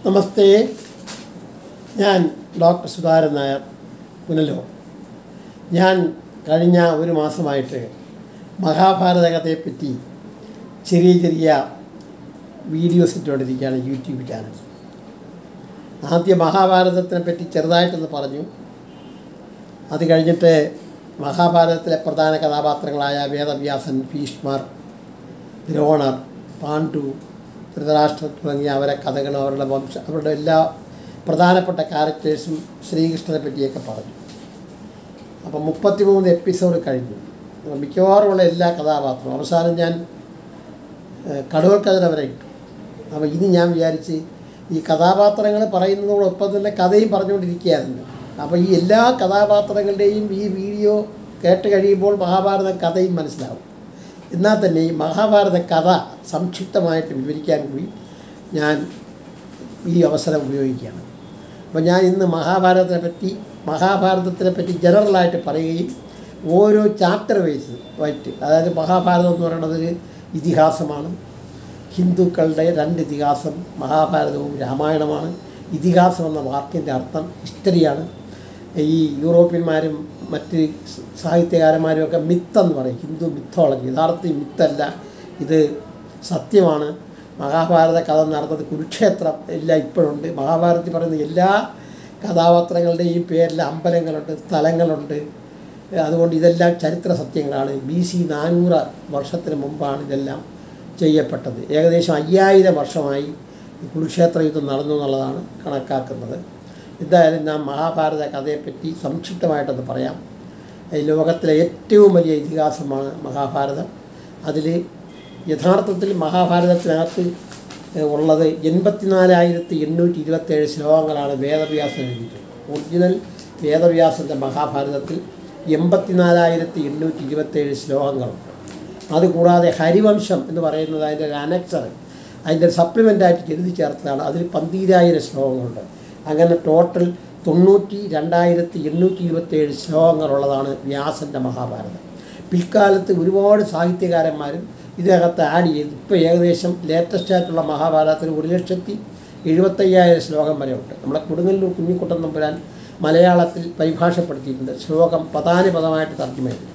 നമസ്തേ ഞാൻ ഡോക്ടർ സുധാരൻ നായർ പുനലൂർ ഞാൻ കഴിഞ്ഞ ഒരു മാസമായിട്ട് മഹാഭാരത കഥയെപ്പറ്റി ചെറിയ ചെറിയ വീഡിയോസ് ഇട്ടുകൊണ്ടിരിക്കുകയാണ് യൂട്യൂബ് ചാനൽ ആദ്യം മഹാഭാരതത്തിനെ പറ്റി ചെറുതായിട്ടൊന്ന് പറഞ്ഞു അത് കഴിഞ്ഞിട്ട് മഹാഭാരതത്തിലെ പ്രധാന കഥാപാത്രങ്ങളായ വേദവ്യാസൻ ഭീഷ്മർ ദ്രോണർ പാണ്ഡു ധൃതരാഷ്ട്രർ തുടങ്ങിയ അവരെ കഥകളും അവരുടെ വംശ അവരുടെ എല്ലാ പ്രധാനപ്പെട്ട ക്യാരക്ടേഴ്സും ശ്രീകൃഷ്ണനെ പറ്റിയൊക്കെ പറഞ്ഞു അപ്പം മുപ്പത്തിമൂന്ന് എപ്പിസോഡ് കഴിഞ്ഞു അപ്പം മിക്കവാറുമുള്ള എല്ലാ കഥാപാത്രവും അവസാനം ഞാൻ ഏഹ്, കടുവൽ കതിര വരെ ഇട്ടു അപ്പോൾ ഇനി ഞാൻ വിചാരിച്ച് ഈ കഥാപാത്രങ്ങൾ പറയുന്നതോടൊപ്പം തന്നെ കഥയും പറഞ്ഞുകൊണ്ടിരിക്കുകയായിരുന്നു അപ്പോൾ ഈ എല്ലാ കഥാപാത്രങ്ങളുടെയും ഈ വീഡിയോ കേട്ട് കഴിയുമ്പോൾ മഹാഭാരത കഥയും മനസ്സിലാവും എന്നാൽ തന്നെ ഈ മഹാഭാരത കഥ സംക്ഷിപ്തമായിട്ട് വിവരിക്കാൻ കൂടി ഞാൻ ഈ അവസരം ഉപയോഗിക്കുകയാണ് അപ്പോൾ ഞാൻ ഇന്ന് മഹാഭാരതത്തെ പറ്റി മഹാഭാരതത്തിനെ പറ്റി ജനറലായിട്ട് പറയുകയും ഓരോ ചാപ്റ്റർ വൈസ് ആയിട്ട് അതായത് മഹാഭാരതം എന്ന് പറയുന്നത് ഒരു ഇതിഹാസമാണ് ഹിന്ദുക്കളുടെ രണ്ട് ഇതിഹാസം മഹാഭാരതവും രാമായണമാണ് ഇതിഹാസം എന്ന വാക്കിൻ്റെ അർത്ഥം ഹിസ്റ്ററിയാണ് ഈ യൂറോപ്യന്മാരും മറ്റ് സ- സാഹിത്യകാരന്മാരും ഒക്കെ മിത്തെന്ന് പറയും ഹിന്ദു മിത്തോളജി യഥാർത്ഥ മിത്തല്ല ഇത് സത്യമാണ് മഹാഭാരത കഥ നടന്നത് കുരുക്ഷേത്രം എല്ലാം ഇപ്പോഴുണ്ട് മഹാഭാരതത്തിൽ പറയുന്ന എല്ലാ കഥാപാത്രങ്ങളുടെയും പേരിൽ അമ്പലങ്ങളുണ്ട് സ്ഥലങ്ങളുണ്ട് അതുകൊണ്ട് ഇതെല്ലാം ചരിത്ര സത്യങ്ങളാണ് ബി സി നാനൂറ് വർഷത്തിന് മുമ്പാണ് ഇതെല്ലാം ചെയ്യപ്പെട്ടത് ഏകദേശം അയ്യായിരം വർഷമായി ഈ കുരുക്ഷേത്ര യുദ്ധം നടന്നു എന്നുള്ളതാണ് കണക്കാക്കുന്നത് എന്തായാലും ഞാൻ മഹാഭാരത കഥയെപ്പറ്റി സംക്ഷിപ്തമായിട്ടൊന്ന് പറയാം ഈ ലോകത്തിലെ ഏറ്റവും വലിയ ഇതിഹാസമാണ് മഹാഭാരതം അതിൽ യഥാർത്ഥത്തിൽ മഹാഭാരതത്തിനകത്ത് ഉള്ളത് എൺപത്തിനാലായിരത്തി എണ്ണൂറ്റി ഇരുപത്തേഴ് ശ്ലോകങ്ങളാണ് വേദവ്യാസൻ എഴുതിയിട്ടുള്ളത് ഒറിജിനൽ വേദവ്യാസൻ്റെ മഹാഭാരതത്തിൽ എൺപത്തിനാലായിരത്തി എണ്ണൂറ്റി ഇരുപത്തേഴ് ശ്ലോകങ്ങളുണ്ട് അതുകൂടാതെ ഹരിവംശം എന്ന് പറയുന്നത് അതിൻ്റെ ഒരു അനക്സർ അതിൻ്റെ സപ്ലിമെൻ്റായിട്ട് എഴുതി ചേർത്തതാണ് അതിൽ പന്തീരായിരം ശ്ലോകങ്ങളുണ്ട് അങ്ങനെ ടോട്ടൽ തൊണ്ണൂറ്റി രണ്ടായിരത്തി എണ്ണൂറ്റി ഇരുപത്തേഴ് ശ്ലോകങ്ങളുള്ളതാണ് വ്യാസൻ്റെ മഹാഭാരതം പിൽക്കാലത്ത് ഒരുപാട് സാഹിത്യകാരന്മാരും ഇതിനകത്ത് ആഡ് ചെയ്തു ഇപ്പോൾ ഏകദേശം ലേറ്റസ്റ്റ് ആയിട്ടുള്ള മഹാഭാരതത്തിന് ഒരു ലക്ഷത്തി എഴുപത്തയ്യായിരം ശ്ലോകം വരെ ഉണ്ട് നമ്മളെ കൊടുങ്ങല്ലൂർ കുഞ്ഞിക്കുട്ടൻ നമ്പുരാൻ മലയാളത്തിൽ പരിഭാഷപ്പെടുത്തിയിട്ടുണ്ട് ശ്ലോകം പദാനുപദമായിട്ട് തർജ്ജമ ചെയ്തു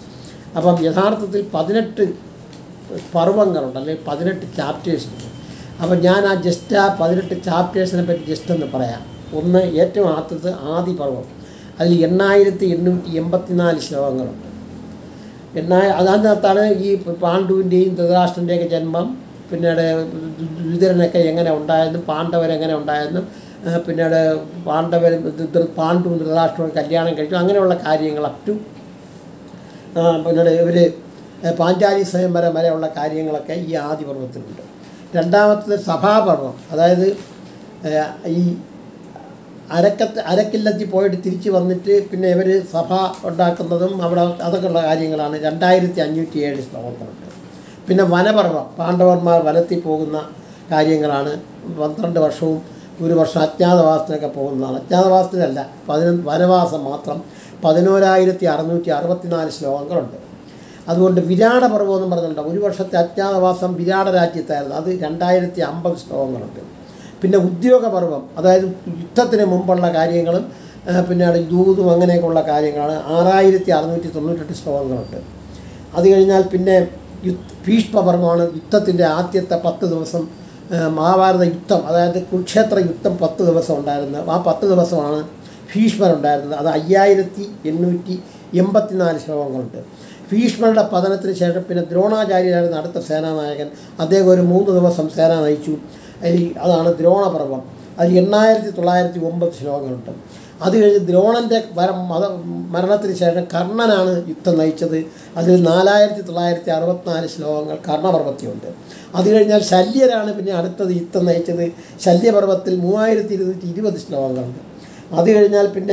അപ്പം യഥാർത്ഥത്തിൽ പതിനെട്ട് പർവ്വങ്ങളുണ്ട് അല്ലെങ്കിൽ പതിനെട്ട് ചാപ്റ്റേഴ്സ് ഉണ്ട് അപ്പം ഞാൻ ആ ജസ്റ്റ് ആ പതിനെട്ട് ചാപ്റ്റേഴ്സിനെ പറ്റി ജസ്റ്റ് ഒന്ന് പറയാം ഒന്ന് ഏറ്റവും ആദ്യത്തെ ആദി പർവ്വം അതിൽ എണ്ണായിരത്തി എണ്ണൂറ്റി എൺപത്തിനാല് ശ്ലോകങ്ങളുണ്ട് എണ്ണായ അതിനകത്താണ് ഈ പാണ്ഡുവിൻ്റെയും ധൃതരാഷ്ട്രൻ്റെയൊക്കെ ജന്മം പിന്നീട് വിതുരനൊക്കെ എങ്ങനെ ഉണ്ടായെന്നും പാണ്ഡവരെങ്ങനെ ഉണ്ടായെന്നും ആ, പിന്നീട് പാണ്ഡവർ പാണ്ഡുവും ധൃതരാഷ്ട്രവും കല്യാണം കഴിച്ചു അങ്ങനെയുള്ള കാര്യങ്ങൾ അപ് ടു ആ, പിന്നീട് ഇവർ പാഞ്ചാലി സ്വയംവരം വരെയുള്ള കാര്യങ്ങളൊക്കെ ഈ ആദ്യ പർവ്വത്തിലുണ്ട് രണ്ടാമത്തത് സഭാപർവം അതായത് ഏ, ഈ അരക്കത്ത് അരക്കില്ലത്തിൽ പോയിട്ട് തിരിച്ച് വന്നിട്ട് പിന്നെ ഇവർ സഭ ഉണ്ടാക്കുന്നതും അവിടെ അതൊക്കെയുള്ള കാര്യങ്ങളാണ് രണ്ടായിരത്തി അഞ്ഞൂറ്റി ഏഴ് ശ്ലോകങ്ങളുണ്ട് പിന്നെ വനപർവം പാണ്ഡവന്മാർ വനത്തിൽ പോകുന്ന കാര്യങ്ങളാണ് പന്ത്രണ്ട് വർഷവും ഒരു വർഷം അജ്ഞാതവാസത്തിനൊക്കെ പോകുന്നതാണ് അജ്ഞാതവാസത്തിനല്ല പതിനൊന്ന് വനവാസം മാത്രം പതിനോരായിരത്തി അറുന്നൂറ്റി അറുപത്തിനാല് ശ്ലോകങ്ങളുണ്ട് അതുകൊണ്ട് വിരാട പർവ്വം എന്ന് പറഞ്ഞിട്ടുണ്ട് ഒരു വർഷത്തെ അജ്ഞാതവാസം വിരാട രാജ്യത്തായിരുന്നു അത് രണ്ടായിരത്തി അമ്പത് ശ്ലോകങ്ങളുണ്ട് പിന്നെ ഉദ്യോഗപർവം അതായത് യുദ്ധത്തിന് മുമ്പുള്ള കാര്യങ്ങളും ആ, പിന്നെ അവിടെ ദൂതും അങ്ങനെയൊക്കെയുള്ള കാര്യങ്ങളാണ് ആറായിരത്തി അറുന്നൂറ്റി തൊണ്ണൂറ്റെട്ട് ശ്ലോകങ്ങളുണ്ട് അത് കഴിഞ്ഞാൽ പിന്നെ യുദ്ധ ഭീഷ്മപർവമാണ് യുദ്ധത്തിൻ്റെ ആദ്യത്തെ പത്ത് ദിവസം ആ, മഹാഭാരത യുദ്ധം അതായത് കുരുക്ഷേത്ര യുദ്ധം പത്ത് ദിവസം ഉണ്ടായിരുന്നത് ആ പത്ത് ദിവസമാണ് ഭീഷ്മർ ഉണ്ടായിരുന്നത് അത് അയ്യായിരത്തി എണ്ണൂറ്റി എൺപത്തിനാല് ശ്ലോകങ്ങളുണ്ട് ഭീഷ്മരുടെ പതനത്തിന് ശേഷം പിന്നെ ദ്രോണാചാര്യരായിരുന്നു അടുത്ത സേനാനായകൻ അദ്ദേഹം ഒരു മൂന്ന് ദിവസം സേന നയിച്ചു അതിൽ അതാണ് ദ്രോണപർവം അത് എണ്ണായിരത്തി തൊള്ളായിരത്തി ഒമ്പത് ശ്ലോകങ്ങളുണ്ട് അത് കഴിഞ്ഞ് ദ്രോണൻ്റെ വര മത മരണത്തിന് ശേഷം കർണനാണ് യുദ്ധം നയിച്ചത് അതിൽ നാലായിരത്തി തൊള്ളായിരത്തി അറുപത്തിനാല് ശ്ലോകങ്ങൾ കർണപർവത്തിയുണ്ട് അത് കഴിഞ്ഞാൽ ശല്യരാണ് പിന്നെ അടുത്തത് യുദ്ധം നയിച്ചത് ശല്യപർവത്തിൽ മൂവായിരത്തി ഇരുന്നൂറ്റി ഇരുപത് ശ്ലോകങ്ങളുണ്ട് അത് കഴിഞ്ഞാൽ പിന്നെ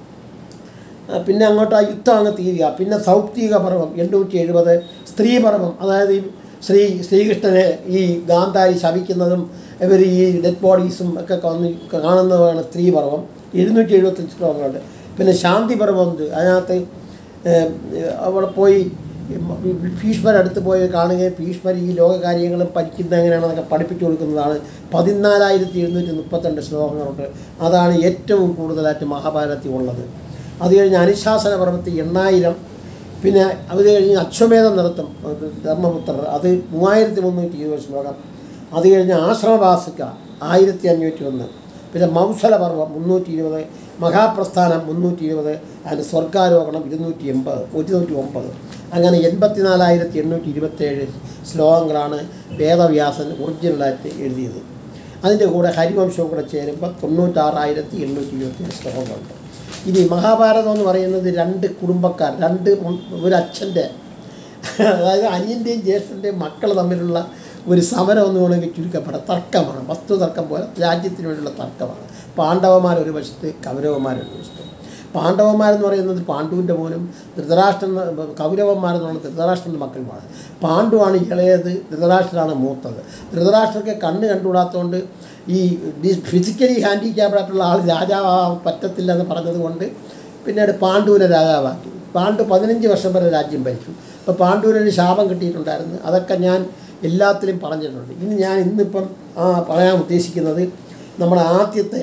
ആ, പിന്നെ അങ്ങോട്ട് ആ യുദ്ധം അങ്ങ് തീരുക പിന്നെ സൗപ്തിക പർവം എണ്ണൂറ്റി എഴുപത് സ്ത്രീപർവം അതായത് ഈ ശ്രീ ശ്രീകൃഷ്ണനെ ഈ ഗാന്ധാരി ശപിക്കുന്നതും ഇവർ ഈ ഡെഡ് ബോഡീസും ഒക്കെ വന്ന് കാണുന്നതാണ് സ്ത്രീപർവം എഴുന്നൂറ്റി എഴുപത്തഞ്ച് ശ്ലോകങ്ങളുണ്ട് പിന്നെ ശാന്തി പർവം ഉണ്ട് അതിനകത്ത് ഏഹ്, അവിടെ പോയി ഭീഷ്മർ അടുത്ത് പോയി കാണുകയും ഭീഷ്മർ ഈ ലോക കാര്യങ്ങളും പഠിക്കുന്നത് എങ്ങനെയാണെന്നൊക്കെ പഠിപ്പിച്ചു കൊടുക്കുന്നതാണ് പതിനാലായിരത്തി എഴുന്നൂറ്റി മുപ്പത്തിരണ്ട് ശ്ലോകങ്ങളുണ്ട് അതാണ് ഏറ്റവും കൂടുതലായിട്ട് മഹാഭാരതത്തിൽ ഉള്ളത് അത് കഴിഞ്ഞ് അനുശാസന പർവ്വത്തിൽ എണ്ണായിരം പിന്നെ അത് കഴിഞ്ഞ് അശ്വമേധം നടത്തും അത് ധർമ്മപുത്രർ അത് മൂവായിരത്തി മുന്നൂറ്റി ഇരുപത് ശ്ലോകം അത് കഴിഞ്ഞ് ആശ്രമവാസിക ആയിരത്തി അഞ്ഞൂറ്റി ഒന്ന് പിന്നെ മൗസല പർവ്വം മുന്നൂറ്റി ഇരുപത് മഹാപ്രസ്ഥാനം മുന്നൂറ്റി ഇരുപത് അതിന് സ്വർഗാരോഹണം ഇരുന്നൂറ്റി എൺപത് ഒരുന്നൂറ്റി ഒമ്പത് അങ്ങനെ എൺപത്തിനാലായിരത്തി എണ്ണൂറ്റി ഇരുപത്തേഴ് ശ്ലോകങ്ങളാണ് വേദവ്യാസൻ ഒറിജിനലായിട്ട് എഴുതിയത് അതിൻ്റെ കൂടെ ഹരിവംശവും കൂടെ ചേരുമ്പോൾ തൊണ്ണൂറ്റാറായിരത്തി എണ്ണൂറ്റി ഇരുപത്തേഴ് ശ്ലോകങ്ങളുണ്ട് ഇനി മഹാഭാരതം എന്ന് പറയുന്നത് രണ്ട് കുടുംബക്കാർ രണ്ട് ഉം- ഒരു അച്ഛൻ്റെ അതായത് അനിയൻ്റെയും ജ്യേഷ്ഠൻ്റെയും മക്കൾ തമ്മിലുള്ള ഒരു സമരം എന്ന് വേണമെങ്കിൽ ചുരുക്കപ്പെടാം തർക്കമാണ് വസ്തു തർക്കം പോലെ രാജ്യത്തിന് വേണ്ടിയുള്ള തർക്കമാണ് പാണ്ഡവന്മാർ ഒരു വശത്ത് കൗരവന്മാർ ഒരു വശത്ത് പാണ്ഡവന്മാരെന്ന് പറയുന്നത് പാണ്ഡുവിൻ്റെ മോനും ധൃതരാഷ്ട്രൻ കൗരവന്മാരെന്നുള്ള ധൃതരാഷ്ട്രൻ്റെ മക്കളുമാണ് പാണ്ഡുവാണ് ഇളയത് ധൃതരാഷ്ട്രനാണ് മൂത്തത് ധൃതരാഷ്ട്രക്ക് കണ്ണ് കണ്ടുകൂടാത്തതുകൊണ്ട് ഈ ഫിസിക്കലി ഹാൻഡിക്യാപ്ഡായിട്ടുള്ള ആൾ രാജാവാൻ പറ്റത്തില്ല എന്ന് പറഞ്ഞതുകൊണ്ട് പിന്നീട് പാണ്ഡുവിനെ രാജാവാക്കി പാണ്ഡു പതിനഞ്ച് വർഷം വരെ രാജ്യം ഭരിച്ചു അപ്പോൾ പാണ്ഡുവിനൊരു ശാപം കിട്ടിയിട്ടുണ്ടായിരുന്നു അതൊക്കെ ഞാൻ എല്ലാത്തിലും പറഞ്ഞിട്ടുണ്ട് ഇനി ഞാൻ ഇന്നിപ്പം ആ, പറയാൻ ഉദ്ദേശിക്കുന്നത് നമ്മുടെ ആദ്യത്തെ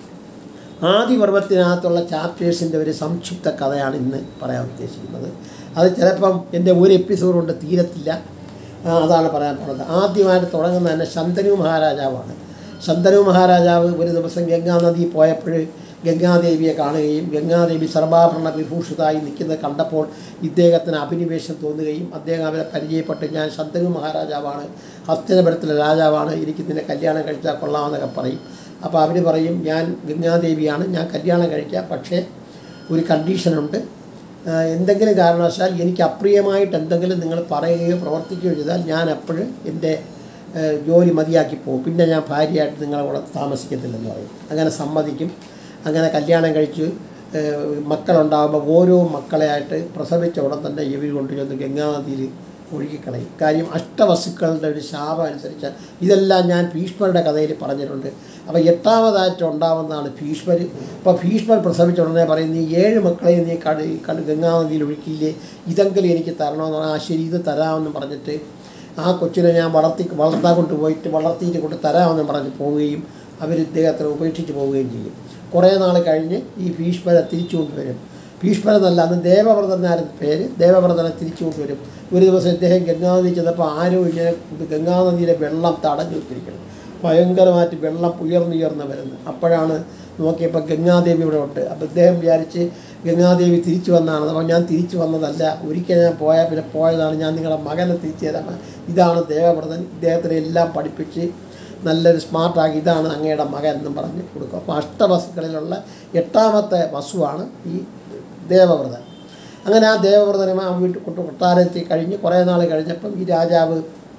ആദിപർവത്തിനകത്തുള്ള ചാപ്റ്റേഴ്സിൻ്റെ ഒരു സംക്ഷിപ്ത കഥയാണ് ഇന്ന് പറയാൻ ഉദ്ദേശിക്കുന്നത് അത് ചിലപ്പം എൻ്റെ ഒരു എപ്പിസോഡ് കൊണ്ട് തീരത്തില്ല ആ, അതാണ് പറയാൻ പോണത് ആദ്യമായിട്ട് തുടങ്ങുന്നത് തന്നെ ശന്തനു മഹാരാജാവാണ് ശന്തനു മഹാരാജാവ് ഒരു ദിവസം ഗംഗാനദി പോയപ്പോൾ ഗംഗാദേവിയെ കാണുകയും ഗംഗാദേവി സർവാഭരണ വിഭൂഷിതായി നിൽക്കുന്നത് കണ്ടപ്പോൾ ഇദ്ദേഹത്തിന് അഭിനിവേശം തോന്നുകയും അദ്ദേഹം അവരെ പരിചയപ്പെട്ട് ഞാൻ ശന്തനു മഹാരാജാവാണ് ഹസ്തനപുരത്തിലെ രാജാവാണ് എനിക്ക് നിന്നെ കല്യാണം കഴിച്ചാൽ കൊള്ളാമെന്നൊക്കെ പറയും അപ്പോൾ അവർ പറയും ഞാൻ ഗംഗാദേവിയാണ് ഞാൻ കല്യാണം കഴിക്കാം പക്ഷേ ഒരു കണ്ടീഷനുണ്ട് ആഹ് എന്തെങ്കിലും കാരണവശാൽ എനിക്ക് അപ്രിയമായിട്ട് എന്തെങ്കിലും നിങ്ങൾ പറയുകയോ പ്രവർത്തിക്കുകയോ ചെയ്താൽ ഞാൻ അപ്പോഴും എൻ്റെ ആഹ് ജോലി മതിയാക്കി പോകും പിന്നെ ഞാൻ ഭാര്യയായിട്ട് നിങ്ങളെ കൂടെ താമസിക്കത്തില്ലെന്ന് പറയും അങ്ങനെ സമ്മതിക്കും അങ്ങനെ കല്യാണം കഴിച്ച് ആഹ് മക്കളുണ്ടാകുമ്പോൾ ഓരോ മക്കളെയായിട്ട് പ്രസവിച്ച ഉടൻ തന്നെ ഇവർ കൊണ്ടുചെന്ന് ഗംഗാനദിയിൽ ഒഴുകിക്കളയും കാര്യം അഷ്ടവസ്തുക്കളുടെ ഒരു ശാപം അനുസരിച്ച് ഇതെല്ലാം ഞാൻ ഭീഷ്മരുടെ കഥയിൽ പറഞ്ഞിട്ടുണ്ട് അപ്പോൾ എട്ടാമതായിട്ട് ഉണ്ടാവുന്നതാണ് ഭീഷ്മർ അപ്പോൾ ഭീഷ്മർ പ്രസവിച്ച ഉടനെ പറയും നീ ഏഴ് മക്കളെയും നീ കട കട ഗംഗാനദിയിൽ ഒഴുക്കിയില്ലേ ഇതെങ്കിലും എനിക്ക് തരണമെന്ന് പറഞ്ഞാൽ ആ ശരി ഇത് തരാമെന്ന് പറഞ്ഞിട്ട് ആ കൊച്ചിനെ ഞാൻ വളർത്തി വളർത്താൻ കൊണ്ടുപോയിട്ട് വളർത്തിയിട്ട് കൊണ്ട് തരാമെന്ന് പറഞ്ഞ് പോവുകയും അവർ ഇദ്ദേഹത്തെ ഉപേക്ഷിച്ച് പോവുകയും ചെയ്യും കുറേ നാൾ കഴിഞ്ഞ് ഈ ഭീഷ്മരെ തിരിച്ചു കൊണ്ടുവരും ഭീഷ്മരെന്നല്ല അന്ന് ദേവവ്രതനായിരുന്നു പേര് ദേവവ്രതനെ തിരിച്ചു കൊണ്ടുവരും ഒരു ദിവസം ഇദ്ദേഹം ഗംഗാനദി ചെന്നപ്പോൾ ആരോ ഇങ്ങനെ ഇത് ഗംഗാനദിയിലെ വെള്ളം തടഞ്ഞു വെച്ചിരിക്കണം ഭയങ്കരമായിട്ട് വെള്ളം ഉയർന്നുയർന്ന് വരുന്നു അപ്പോഴാണ് നോക്കിയപ്പോൾ ഗംഗാദേവി ഇവിടെ ഉണ്ട് അപ്പോൾ ഇദ്ദേഹം വിചാരിച്ച് ഗംഗാദേവി തിരിച്ചു വന്നതാണ് അപ്പോൾ ഞാൻ തിരിച്ചു വന്നതല്ല ഒരിക്കൽ ഞാൻ പോയാൽ പിന്നെ പോയതാണ് ഞാൻ നിങ്ങളുടെ മകനെ തിരിച്ചു തരാം ഇതാണ് ദേവവ്രതൻ ഇദ്ദേഹത്തിനെ എല്ലാം പഠിപ്പിച്ച് നല്ലൊരു സ്മാർട്ടാക്കി ഇതാണ് അങ്ങയുടെ മകൻ എന്നും പറഞ്ഞ് കൊടുക്കും അപ്പോൾ അഷ്ടവസുക്കളിലുള്ള എട്ടാമത്തെ വസുവാണ് ഈ ദേവവ്രതൻ അങ്ങനെ ആ ദേവവ്രതനെ ആ വീട്ടിൽ കൊണ്ട് കൊട്ടാരത്തിൽ കഴിഞ്ഞ് കുറേ നാൾ കഴിഞ്ഞപ്പം ഈ രാജാവ്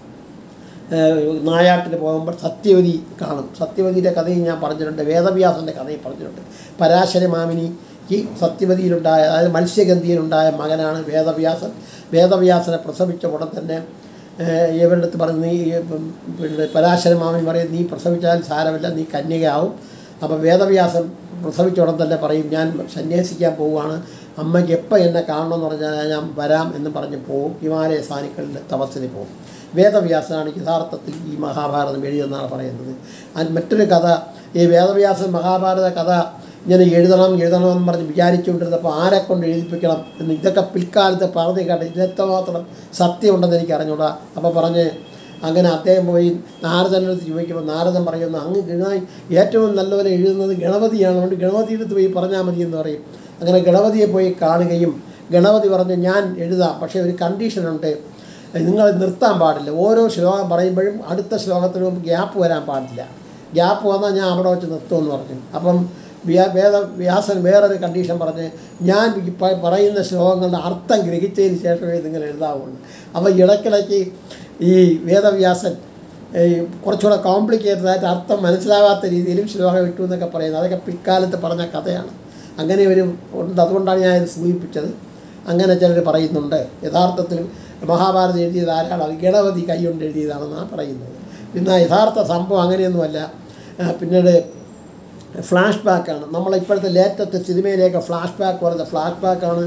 ഏഹ്, നായാട്ടിന് പോകുമ്പോൾ സത്യവതി കാണും സത്യവതിയുടെ കഥയും ഞാൻ പറഞ്ഞിട്ടുണ്ട് വേദവ്യാസൻ്റെ കഥയും പറഞ്ഞിട്ടുണ്ട് പരാശര മാമിനിക്ക് സത്യവതിയിലുണ്ടായ അതായത് മത്സ്യഗന്ധിയിലുണ്ടായ മകനാണ് വേദവ്യാസൻ വേദവ്യാസനെ പ്രസവിച്ച ഉടൻ തന്നെ ഏഹ്, ഇവരുടെ അടുത്ത് പറഞ്ഞു നീ ഉം, പിന്നെ പരാശര മാമിനി പറയും നീ പ്രസവിച്ചാൽ സാരമില്ല നീ കന്യകയാവും അപ്പോൾ വേദവ്യാസൻ പ്രസവിച്ച ഉടൻ തന്നെ പറയും ഞാൻ സന്യാസിക്കാൻ പോവുകയാണ് അമ്മയ്ക്ക് എപ്പോൾ എന്നെ കാണണമെന്ന് പറഞ്ഞാൽ ഞാൻ വരാം എന്ന് പറഞ്ഞ് പോവും ഹിമാലയ സാനിക്കളിൽ തപസ്സിന് പോകും വേദവ്യാസനാണ് യഥാർത്ഥത്തിൽ ഈ മഹാഭാരതം എഴുതിയെന്നാണ് പറയുന്നത് അത് മറ്റൊരു കഥ ഈ വേദവ്യാസൻ മഹാഭാരത കഥ ഇങ്ങനെ എഴുതണം എഴുതണം എന്ന് പറഞ്ഞ് വിചാരിച്ചുകൊണ്ടിരുന്നപ്പോൾ ആരെ കൊണ്ട് എഴുതിപ്പിക്കണം എന്ന് ഇതൊക്കെ പിൽക്കാലത്ത് പറഞ്ഞു കേട്ടെ ഇതിനെത്രമാത്രം സത്യമുണ്ടെന്ന് എനിക്ക് അറിഞ്ഞൂടാ അപ്പോൾ പറഞ്ഞ് അങ്ങനെ അദ്ദേഹം പോയി നാരദൻ്റെ അടുത്ത് ചോദിക്കുമ്പോൾ നാരദൻ പറയുന്നു അങ്ങ് ഗണ ഏറ്റവും നല്ലപോലെ എഴുതുന്നത് ഗണപതിയാണ് അതുകൊണ്ട് ഗണപതിയുടെ അടുത്ത് പോയി പറഞ്ഞാൽ മതി എന്ന് പറയും അങ്ങനെ ഗണപതിയെ പോയി കാണുകയും ഗണപതി പറഞ്ഞു ഞാൻ എഴുതാം പക്ഷേ ഒരു കണ്ടീഷനുണ്ട് നിങ്ങൾ നിർത്താൻ പാടില്ല ഓരോ ശ്ലോകം പറയുമ്പോഴും അടുത്ത ശ്ലോകത്തിനും ഗ്യാപ്പ് വരാൻ പാടില്ല ഗ്യാപ്പ് വന്നാൽ ഞാൻ അവിടെ വെച്ച് നിർത്തുമെന്ന് പറഞ്ഞു അപ്പം വ്യാ- വേദ വ്യാസൻ വേറൊരു കണ്ടീഷൻ പറഞ്ഞ് ഞാൻ ഈ പ- പറയുന്ന ശ്ലോകങ്ങളുടെ അർത്ഥം ഗ്രഹിച്ചതിന് ശേഷമേ നിങ്ങൾ എഴുതാവുള്ളൂ അപ്പോൾ ഇടയ്ക്കിടയ്ക്ക് ഈ വേദവ്യാസൻ ഈ കുറച്ചുകൂടെ കോംപ്ലിക്കേറ്റഡ് ആയിട്ട് അർത്ഥം മനസ്സിലാവാത്ത രീതിയിലും ശ്ലോകം ഇട്ടു എന്നൊക്കെ പറയുന്നത് അതൊക്കെ പിൽക്കാലത്ത് പറഞ്ഞ കഥയാണ് അങ്ങനെ ഒരു ഉണ്ട് അതുകൊണ്ടാണ് ഞാൻ ഇത് സൂചിപ്പിച്ചത് അങ്ങനെ ചിലർ പറയുന്നുണ്ട് യഥാർത്ഥത്തിൽ മഹാഭാരതം എഴുതിയത് ആരാണ് അത് ഗണപതി കൈകൊണ്ട് എഴുതിയതാണെന്നാണ് പറയുന്നത് പിന്നെ യഥാർത്ഥ സംഭവം അങ്ങനെയൊന്നുമല്ല ആ, പിന്നീട് ഫ്ലാഷ് ബാക്കാണ് നമ്മളിപ്പോഴത്തെ ലേറ്റസ്റ്റ് സിനിമയിലേക്ക് ഫ്ലാഷ് ബാക്ക് പറയുന്നത് ഫ്ലാഷ് ബാക്കാണ്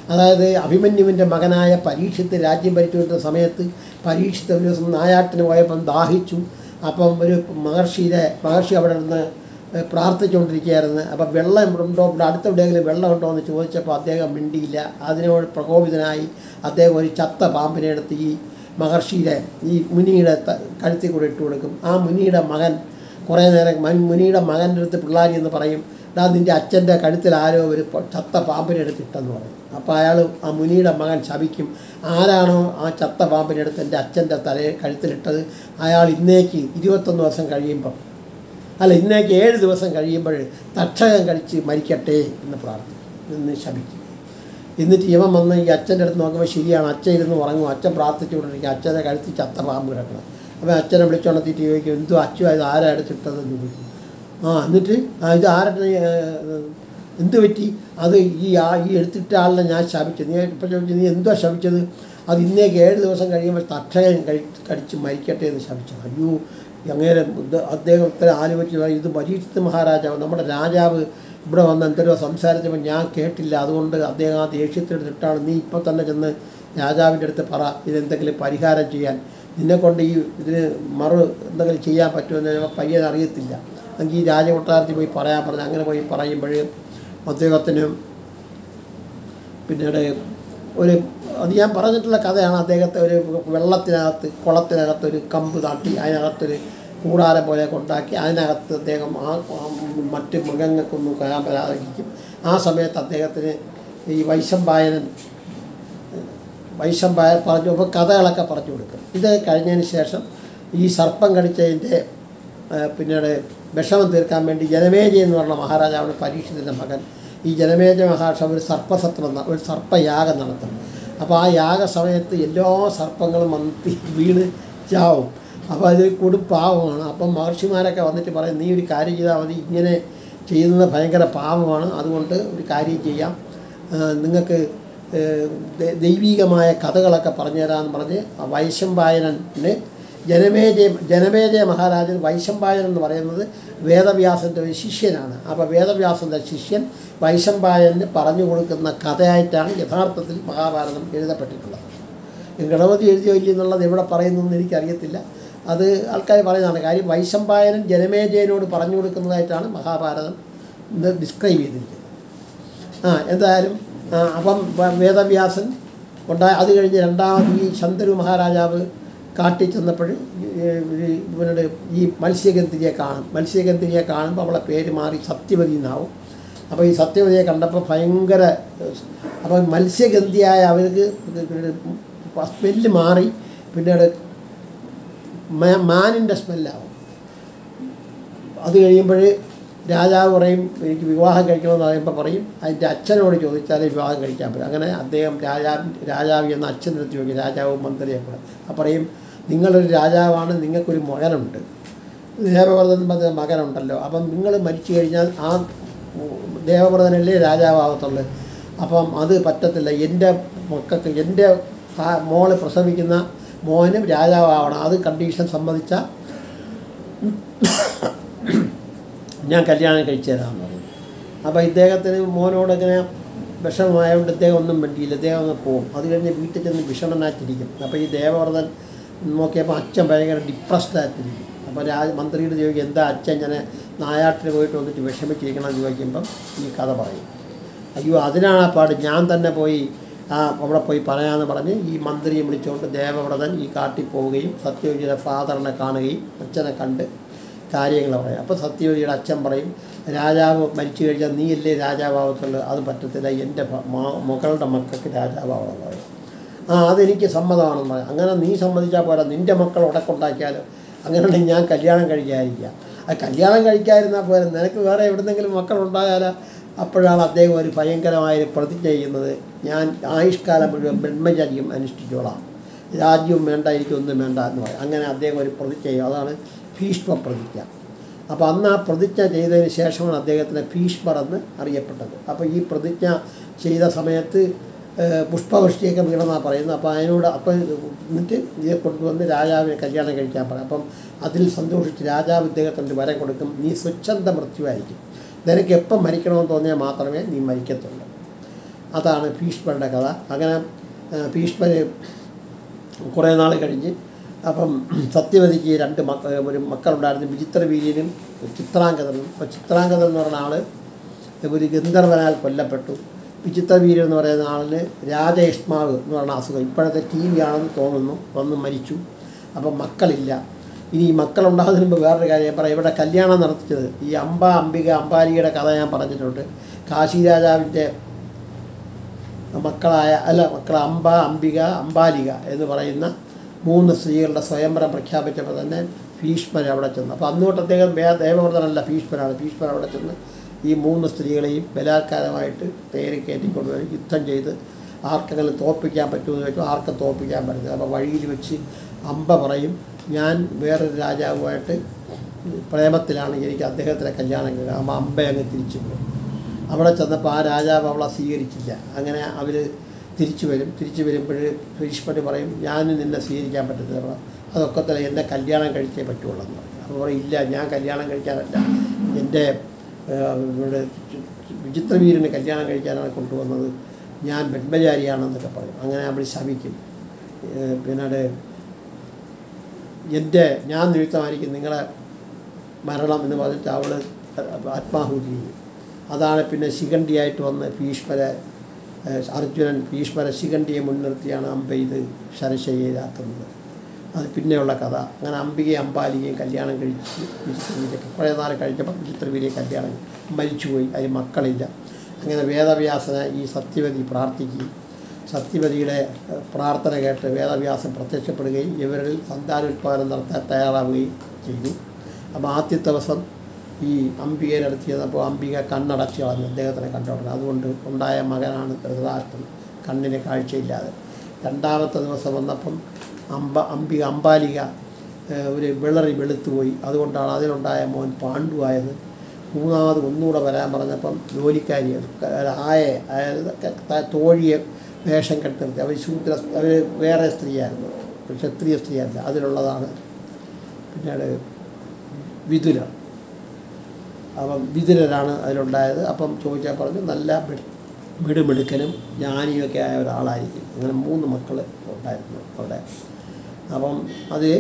അതായത് അഭിമന്യുവിൻ്റെ മകനായ പരീക്ഷത്ത് രാജ്യം ഭരിച്ചുകൊണ്ടിരുന്ന സമയത്ത് പരീക്ഷിത്ത് ഒരു ദിവസം നായാട്ടിന് പോയപ്പം ദാഹിച്ചു അപ്പം ഒരു മഹർഷിയുടെ മഹർഷി അവിടെ നിന്ന് പ്രാർത്ഥിച്ചുകൊണ്ടിരിക്കുകയായിരുന്നു അപ്പം വെള്ളം ഇവിടെ ഉണ്ടോ ഇവിടെ അടുത്ത എവിടെയെങ്കിലും വെള്ളം ഉണ്ടോ എന്ന് ചോദിച്ചപ്പോൾ അദ്ദേഹം മിണ്ടിയില്ല അതിനോട് പ്രകോപിതനായി അദ്ദേഹം ഒരു ചത്ത പാമ്പിനെ എടുത്ത് ഈ മഹർഷിയുടെ ഈ മുനിയുടെ ത- കഴുത്തിൽ കൂടെ ഇട്ട് കൊടുക്കും ആ മുനിയുടെ മകൻ കുറേ നേരം മൻ- മുനിയുടെ മകൻ്റെ അടുത്ത് പിള്ളാരി എന്ന് പറയും ഡാ നിൻ്റെ അച്ഛൻ്റെ കഴുത്തിൽ ആരോ ഒരു പ- ചത്ത പാമ്പിനെ എടുത്തിട്ടെന്ന് പറയും അപ്പോൾ അയാൾ ആ മുനിയുടെ മകൻ ശപിക്കും ആരാണോ ആ ചത്ത പാമ്പിനെ എടുത്ത് എൻ്റെ അച്ഛൻ്റെ തലയെ കഴുത്തിലിട്ടത് അയാൾ ഇന്നേക്ക് ഇരുപത്തൊന്ന് ദിവസം കഴിയുമ്പം അല്ല ഇന്നേക്ക് ഏഴ് ദിവസം കഴിയുമ്പോൾ തക്ഷകം കഴിച്ച് മരിക്കട്ടെ എന്ന് പ്രാർത്ഥിക്കും എന്ന് ശപിക്കും എന്നിട്ട് ഇവൻ വന്ന് ഈ അച്ഛൻ്റെ അടുത്ത് നോക്കുമ്പോൾ ശരിയാണ് അച്ഛൻ ഇരുന്ന് ഉറങ്ങും അച്ഛൻ പ്രാർത്ഥിച്ചുകൊണ്ടിരിക്കും അച്ഛനെ കഴുത്തി ചത്ത പാമ്പ് കിടക്കണം അപ്പം അച്ഛനെ വിളിച്ചുണർത്തിയിട്ട് ചോദിക്കും എന്തോ അച്ഛൻ ഇത് ആരാ എടുത്തിട്ടതെന്ന് ചോദിക്കും ആ എന്നിട്ട് ആ ഇത് ആരുടെ എന്ത് പറ്റി അത് ഈ ആ ഈ എടുത്തിട്ട ആളിനെ ഞാൻ ശപിച്ചു നീ ഇപ്പം ചോദിച്ചു നീ എന്തോ ശപിച്ചത് അത് ഇന്നേക്ക് ഏഴ് ദിവസം കഴിയുമ്പോൾ തക്ഷകൻ കഴി കടിച്ച് മരിക്കട്ടെ എന്ന് ശപിച്ചത് അയ്യോ അങ്ങനെ ഇത് അദ്ദേഹത്തെ ആലോചിച്ച് പറയും, ഇത് പരീക്ഷിത് മഹാരാജാവ് നമ്മുടെ രാജാവ് ഇവിടെ വന്ന് എന്തോ സംസാരിച്ചപ്പോൾ ഞാൻ കേട്ടില്ല അതുകൊണ്ട് അദ്ദേഹം ആ ദേഷ്യത്തിനെടുത്തിട്ടാണ് നീ ഇപ്പോൾ തന്നെ ചെന്ന് രാജാവിൻ്റെ അടുത്ത് പറ ഇതെന്തെങ്കിലും പരിഹാരം ചെയ്യാൻ നിന്നെ കൊണ്ട് ഈ ഇതിന് മറു എന്തെങ്കിലും ചെയ്യാൻ പറ്റുമെന്ന് ഞാൻ പയ്യൻ അറിയത്തില്ല എങ്കിൽ ഈ രാജകൊട്ടാരത്തിൽ പോയി പറയാൻ പറഞ്ഞു അങ്ങനെ പോയി പറയുമ്പോൾ അദ്ദേഹത്തിന് പിന്നീട് ഒരു അത് ഞാൻ പറഞ്ഞിട്ടുള്ള കഥയാണ് അദ്ദേഹത്തെ ഒരു വെള്ളത്തിനകത്ത് കുളത്തിനകത്ത് ഒരു കമ്പ് താട്ടി അതിനകത്തൊരു കൂടാരം പോലെ കൊണ്ടാക്കി അതിനകത്ത് അദ്ദേഹം ആ ആ മറ്റ് മൃഗങ്ങൾക്കൊന്നും കയറാൻ പരാതിരിക്കും ആ സമയത്ത് അദ്ദേഹത്തിന് ഈ വൈശമ്പായനൻ വൈശമ്പായ പറഞ്ഞു അപ്പോൾ കഥകളൊക്കെ പറഞ്ഞു കൊടുക്കും ഇത് കഴിഞ്ഞതിന് ശേഷം ഈ സർപ്പം കടിച്ചതിൻ്റെ ആ, പിന്നീട് വിഷമം തീർക്കാൻ വേണ്ടി ജനമേജ എന്ന് പറഞ്ഞ മഹാരാജാവാണ് പരീക്ഷിതൻ്റെ മകൻ ഈ ജനമേജ മഹാരാജാവ് ഒരു സർപ്പസത്രം ന- ഒരു സർപ്പയാഗം നടത്തും അപ്പോൾ ആ യാഗ സമയത്ത് എല്ലാ സർപ്പങ്ങളും വന്ന് തി- വീണ് ചാവും അപ്പോൾ അതൊരു കൊടുപ്പാവമാണ് അപ്പം മഹർഷിമാരൊക്കെ വന്നിട്ട് പറയും നീ ഒരു കാര്യം ചെയ്താൽ മതി ഇങ്ങനെ ചെയ്യുന്നത് ഭയങ്കര പാവമാണ് അതുകൊണ്ട് ഒരു കാര്യം ചെയ്യാം ആ, നിങ്ങൾക്ക് ഏഹ്, ദ- ദൈവീകമായ കഥകളൊക്കെ പറഞ്ഞു തരാമെന്ന് പറഞ്ഞ് ആ വൈശമ്പായനന് ജനമേജയ ജനമേജയ മഹാരാജൻ വൈശമ്പായനൻ എന്ന് പറയുന്നത് വേദവ്യാസൻ്റെ ഒരു ശിഷ്യനാണ് അപ്പോൾ വേദവ്യാസൻ്റെ ശിഷ്യൻ വൈശമ്പായന് പറഞ്ഞു കൊടുക്കുന്ന കഥയായിട്ടാണ് യഥാർത്ഥത്തിൽ മഹാഭാരതം എഴുതപ്പെട്ടിട്ടുള്ളത് ഈ ഗണപതി എഴുതിയോ ഇല്ല എന്നുള്ളത് എവിടെ പറയുന്നതെന്ന് എനിക്കറിയത്തില്ല അത് ആൾക്കാർ പറയുന്നതാണ് കാര്യം വൈശമ്പായനൻ ജനമേജയനോട് പറഞ്ഞു കൊടുക്കുന്നതായിട്ടാണ് മഹാഭാരതം ഇത് ഡിസ്ക്രൈബ് ചെയ്തിരിക്കുന്നത് ആ എന്തായാലും ആ, അപ്പം വ- വേദവ്യാസൻ ഉണ്ടായ അത് കഴിഞ്ഞ് രണ്ടാമത് ഈ ശന്തരു മഹാരാജാവ് കാട്ടിൽ ചെന്നപ്പോൾ ഇവനോട് ഈ മത്സ്യഗന്ധിരിയെ കാണും മത്സ്യഗന്ധിരിയെ കാണുമ്പോൾ അവളെ പേര് മാറി സത്യവതി എന്നാവും അപ്പോൾ ഈ സത്യവതിയെ കണ്ടപ്പോൾ ഭയങ്കര അപ്പം മത്സ്യഗന്ധിയായ അവർക്ക് സ്മെല്ല് മാറി പിന്നീട് മാ- മാനിൻ്റെ സ്മെല്ലാവും അത് കഴിയുമ്പോൾ രാജാവ് പറയും എനിക്ക് വിവാഹം കഴിക്കണമെന്ന് പറയുമ്പോൾ പറയും അതിൻ്റെ അച്ഛനോട് ചോദിച്ചാലേ വിവാഹം കഴിക്കാൻ പറ്റും അങ്ങനെ അദ്ദേഹം രാജാവ് രാജാവ് എന്ന അച്ഛൻ്റെ അടുത്ത് ചോദിക്കും രാജാവും മന്ത്രിയെ കൂടെ അപ്പം പറയും നിങ്ങളൊരു രാജാവാണ് നിങ്ങൾക്കൊരു മകനുണ്ട് ദേവവ്രതൻ പറഞ്ഞ മകനുണ്ടല്ലോ അപ്പം നിങ്ങൾ മരിച്ചു കഴിഞ്ഞാൽ ആ ദേവവ്രതനല്ലേ രാജാവാകത്തുള്ളൂ അപ്പം അത് പറ്റത്തില്ല എൻ്റെ മക്കൾക്ക് എൻ്റെ ആ- മോള് പ്രസവിക്കുന്ന മോനും രാജാവാവണം അത് കണ്ടീഷൻ സമ്മതിച്ചാൽ ഞാൻ കല്യാണം കഴിച്ചു തരാമെന്ന് പറയും അപ്പോൾ ഇദ്ദേഹത്തിന് മോനോട് ഇങ്ങനെ വിഷമമായതുകൊണ്ട് ഇദ്ദേഹം ഒന്നും വേണ്ടിയില്ല ഇദ്ദേഹം അങ്ങ് പോകും അത് കഴിഞ്ഞ് വീട്ടിൽ ചെന്ന് വിഷമനായിട്ടിരിക്കും അപ്പോൾ ഈ ദേവവ്രതൻ നോക്കിയപ്പോൾ അച്ഛൻ ഭയങ്കര ഡിപ്രസ്ഡ് ആയിട്ടിരിക്കും അപ്പോൾ രാജ മന്ത്രിയുടെ ചോദിക്കും എന്താ അച്ഛൻ ഇങ്ങനെ നായാട്ടിന് പോയിട്ട് വന്നിട്ട് വിഷമിച്ചിരിക്കണം എന്ന് ചോദിക്കുമ്പം ഈ കഥ പറയും അയ്യോ അതിനാണ് ആ പാട് ഞാൻ തന്നെ പോയി ആ അവിടെ പോയി പറയാമെന്ന് പറഞ്ഞ് ഈ മന്ത്രിയെ വിളിച്ചുകൊണ്ട് ദേവവ്രതൻ ഈ കാട്ടിൽ പോവുകയും സത്യവതിയുടെ ഫാദറിനെ കാണുകയും അച്ഛനെ കണ്ട് കാര്യങ്ങൾ പറയും അപ്പോൾ സത്യവതിയുടെ അച്ഛൻ പറയും രാജാവ് മരിച്ചു കഴിഞ്ഞാൽ നീയല്ലേ രാജാവാകത്തുള്ളൂ അത് പറ്റത്തില്ല എൻ്റെ ഭ- മ- മകളുടെ മക്കൾക്ക് രാജാവാകണം പറയും ആ അതെനിക്ക് സമ്മതമാണെന്ന് പറയാം അങ്ങനെ നീ സമ്മതിച്ചാൽ പോരാ നിൻ്റെ മക്കൾ ഉടക്കുണ്ടാക്കിയാലോ അങ്ങനെയുണ്ടെങ്കിൽ ഞാൻ കല്യാണം കഴിക്കാതിരിക്കാം അത് കല്യാണം കഴിക്കാതിരുന്നാൽ പോരാ നിനക്ക് വേറെ എവിടുന്നെങ്കിലും മക്കളുണ്ടായാലോ അപ്പോഴാണ് അദ്ദേഹം ഒരു ഭയങ്കരമായ ഒരു പ്രതിജ്ഞ ചെയ്യുന്നത് ഞാൻ ആയുഷ്കാലം മുഴുവൻ ബ്രഹ്മചര്യം അനുഷ്ഠിച്ചോളാം രാജ്യവും വേണ്ട എനിക്കൊന്നും വേണ്ട എന്ന് പറയും അങ്ങനെ അദ്ദേഹം ഒരു പ്രതിജ്ഞ ചെയ്യും അതാണ് ഭീഷ്മ പ്രതിജ്ഞ അപ്പോൾ അന്ന് ആ പ്രതിജ്ഞ ചെയ്തതിന് ശേഷമാണ് അദ്ദേഹത്തിന് ഭീഷ്മർ എന്ന് അറിയപ്പെട്ടത് അപ്പോൾ ഈ പ്രതിജ്ഞ ചെയ്ത സമയത്ത് ഏഹ്, പുഷ്പവൃഷ്ടിയൊക്കെ വീണെന്നാണ് പറയുന്നത് അപ്പോൾ അതിനോട് അപ്പം എന്നിട്ട് ഇതേ കൊണ്ടുവന്ന് രാജാവിനെ കല്യാണം കഴിക്കാൻ പറയും അപ്പം അതിൽ സന്തോഷിച്ച് രാജാവ് ഇദ്ദേഹത്തിൻ്റെ വരം കൊടുക്കും നീ സ്വച്ഛന്ത മൃത്യുവായിരിക്കും നിനക്ക് എപ്പം മരിക്കണമെന്ന് തോന്നിയാൽ മാത്രമേ നീ മരിക്കത്തുള്ളൂ അതാണ് ഭീഷ്മരുടെ കഥ അങ്ങനെ ആ, ഭീഷ്മർ കുറേ നാൾ കഴിഞ്ഞ് അപ്പം സത്യവതിക്ക് രണ്ട് മക്ക ഒരു മക്കളുണ്ടായിരുന്നു വിചിത്ര വീര്യനും ചിത്രാംഗതനും അപ്പോൾ ചിത്രാംഗതൻ എന്ന് പറയുന്ന ആൾ ഒരു ഗന്ധർവനാൽ കൊല്ലപ്പെട്ടു വിചിത്ര വീര്യൻ എന്ന് പറയുന്ന ആളിന് രാജയിഷ്മാവ് എന്ന് പറയുന്ന അസുഖം ഇപ്പോഴത്തെ ടി വി ആണെന്ന് തോന്നുന്നു വന്ന് മരിച്ചു അപ്പം മക്കളില്ല ഇനി ഈ മക്കളുണ്ടാകുന്നതിന് മുമ്പ് വേറൊരു കാര്യം ഞാൻ പറയാം ഇവിടെ കല്യാണം നടത്തിച്ചത് ഈ അംബ അംബിക അംബാലികയുടെ കഥ ഞാൻ പറഞ്ഞിട്ടുണ്ട് കാശി രാജാവിൻ്റെ മക്കളായ അല്ല മക്കൾ അംബ അംബിക അംബാലിക എന്ന് പറയുന്ന മൂന്ന് സ്ത്രീകളുടെ സ്വയംവരം പ്രഖ്യാപിച്ചപ്പോൾ തന്നെ ഭീഷ്മർ അവിടെ ചെന്നു അപ്പോൾ അന്ന് തൊട്ട് അദ്ദേഹം വേ ദേവവ്രതനല്ല ഭീഷ്മരാണ് ഭീഷ്മർ അവിടെ ചെന്ന് ഈ മൂന്ന് സ്ത്രീകളെയും ബലാത്കാരമായിട്ട് തേര് കയറ്റിക്കൊണ്ടുവരും യുദ്ധം ചെയ്ത് ആർക്കെങ്കിലും തോൽപ്പിക്കാൻ പറ്റുമെന്ന് വെച്ചു ആർക്കും തോൽപ്പിക്കാൻ പറ്റുന്നത് അപ്പോൾ വഴിയിൽ വെച്ച് അമ്പ പറയും ഞാൻ വേറൊരു രാജാവുമായിട്ട് പ്രേമത്തിലാണ് എനിക്ക് അദ്ദേഹത്തിനെ കല്യാണം കഴിയുക അപ്പോൾ അമ്പ അങ്ങ് തിരിച്ചു പോകും അവിടെ ചെന്നപ്പോൾ ആ രാജാവ് അവളെ സ്വീകരിച്ചില്ല അങ്ങനെ അവർ തിരിച്ചു വരും തിരിച്ചു വരുമ്പോൾ ഭീഷ്മര് പറയും ഞാൻ നിന്നെ സ്വീകരിക്കാൻ പറ്റത്തില്ല അവളെ അതൊക്കെ തന്നെ എന്നെ കല്യാണം കഴിച്ചേ പറ്റുള്ളൂ എന്ന് പറയും അപ്പോൾ പറയും ഇല്ല ഞാൻ കല്യാണം കഴിക്കാനല്ല എൻ്റെ ഏഹ്, ഇവിടെ വിചിത്രവീരന് കല്യാണം കഴിക്കാനാണ് കൊണ്ടുവന്നത് ഞാൻ ബ്രഹ്മചാരിയാണെന്നൊക്കെ പറയും അങ്ങനെ അവർ ശമിക്കും ഏഹ്, പിന്നീട് എൻ്റെ ഞാൻ നിമിത്തമായിരിക്കും നിങ്ങളെ മരണം എന്ന് പറഞ്ഞിട്ട് അവൾ ആത്മാഹുതി ചെയ്യും അതാണ് പിന്നെ ശിഖണ്ഡിയായിട്ട് വന്ന് ഭീഷ്മരെ ഏഹ്, അർജുനൻ ഭീഷ്മരെ ശിഖണ്ഡിയെ മുൻനിർത്തിയാണ് അമ്പ ഇത് ശരശയ്യയിലാക്കുന്നത് അത് പിന്നെയുള്ള കഥ അങ്ങനെ അംബികയും അമ്പാലികയും കല്യാണം കഴിച്ച് വിചിത്രവീരൊക്കെ കുറേ നാൾ കഴിഞ്ഞപ്പോൾ വിചിത്രവീരെ കല്യാണം മരിച്ചുപോയി അതിന് മക്കളില്ല അങ്ങനെ വേദവ്യാസന ഈ സത്യവതി പ്രാർത്ഥിക്കുകയും സത്യവതിയുടെ ഏഹ്, പ്രാർത്ഥന കേട്ട് വേദവ്യാസൻ പ്രത്യക്ഷപ്പെടുകയും ഇവരിൽ സന്താനോത്പാദനം നടത്താൻ തയ്യാറാവുകയും ചെയ്തു അപ്പോൾ ആദ്യത്തെ ദിവസം ഈ അംബികയുടെ അടുത്ത് ചെന്നപ്പോൾ അംബിക കണ്ണടച്ച് കളഞ്ഞു അദ്ദേഹത്തിനെ കണ്ടോടനെ അതുകൊണ്ട് ഉണ്ടായ മകനാണ് ധൃതരാഷ്ട്രൻ കണ്ണിന് കാഴ്ചയില്ലാതെ രണ്ടാമത്തെ ദിവസം വന്നപ്പം അമ്പ അംബിക അമ്പാലിക ഏഹ്, ഒരു വിളറി വെളുത്തുപോയി അതുകൊണ്ടാണ് അതിലുണ്ടായ മോൻ പാണ്ഡുവായത് മൂന്നാമത് ഒന്നുകൂടെ വരാൻ പറഞ്ഞപ്പം ജോലിക്കാരി ആയ അതായത് ക- ത- തോഴിയെ വേഷം കെട്ടിർത്തി അവർ ശൂദ്ര അവർ വേറെ സ്ത്രീയായിരുന്നു ക്ഷത്രിയ സ്ത്രീയല്ല അതിലുള്ളതാണ് പിന്നീട് വിതുരർ അപ്പം വിതുരരാണ് അതിലുണ്ടായത് അപ്പം ചോദിച്ചാൽ പറഞ്ഞു നല്ല മി- മിടുമിടുക്കനും ജ്ഞാനിയൊക്കെ ആയ ഒരാളായിരിക്കും അങ്ങനെ മൂന്ന് മക്കൾ ഉണ്ടായിരുന്നു അവിടെ അപ്പം അത്